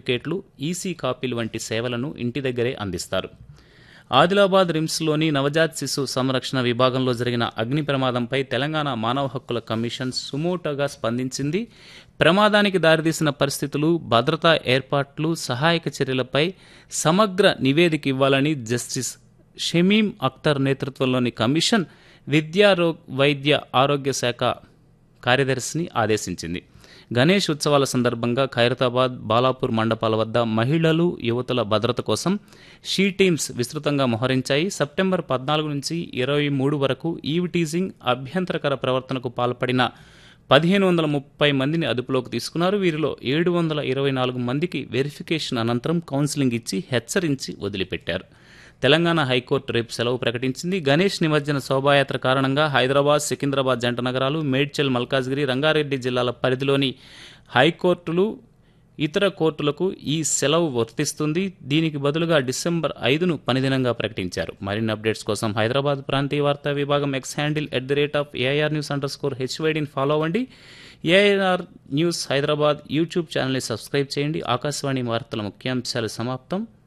సర్టిఫికేట్లు ఈసీ కాపీలు వంటి సేవలను ఇంటి దగ్గరే అందిస్తారు ఆదిలాబాద్ రిమ్స్లోని నవజాత్ శిశు సంరక్షణ విభాగంలో జరిగిన అగ్ని ప్రమాదంపై తెలంగాణ మానవ హక్కుల కమిషన్ సుమోటోగా స్పందించింది ప్రమాదానికి దారితీసిన పరిస్థితులు భద్రతా ఏర్పాట్లు సహాయక చర్యలపై సమగ్ర నివేదిక ఇవ్వాలని జస్టిస్ షమీం అఖ్తర్ నేతృత్వంలోని కమిషన్ విద్యా రో వైద్య ఆరోగ్య శాఖ కార్యదర్శిని ఆదేశించింది గణేష్ ఉత్సవాల సందర్భంగా ఖైరతాబాద్ బాలాపూర్ మండపాల వద్ద మహిళలు యువతుల భద్రత కోసం షీ టీమ్స్ విస్తృతంగా మోహరించాయి సెప్టెంబర్ పద్నాలుగు నుంచి ఇరవై మూడు వరకు ఈవ్ టీజింగ్ అభ్యంతరకర ప్రవర్తనకు పాల్పడిన పదిహేను వందల ముప్పై మందిని అదుపులోకి తీసుకున్నారు వీరిలో ఏడు వందల ఇరవై నాలుగు మందికి వెరిఫికేషన్ అనంతరం కౌన్సిలింగ్ ఇచ్చి హెచ్చరించి వదిలిపెట్టారు తెలంగాణ హైకోర్టు రేపు సెలవు ప్రకటించింది గణేష్ నిమజ్జన శోభాయాత్ర కారణంగా హైదరాబాద్ సికింద్రాబాద్ జంట నగరాలు మేడ్చల్ మల్కాజ్గిరి రంగారెడ్డి జిల్లాల పరిధిలోని హైకోర్టులు ఇతర కోర్టులకు ఈ సెలవు వర్తిస్తుంది దీనికి బదులుగా డిసెంబర్ ఐదును పనిదినంగా ప్రకటించారు మరిన్ని అప్డేట్స్ కోసం హైదరాబాద్ ప్రాంతీయ వార్తా విభాగం X handle at the rate of AIR news underscore హెచ్వైడిని ఫాలో అవ్వండి ఏఐఆర్ న్యూస్ హైదరాబాద్ యూట్యూబ్ ఛానల్ని సబ్స్క్రైబ్ చేయండి ఆకాశవాణి వార్తల ముఖ్యాంశాలు సమాప్తం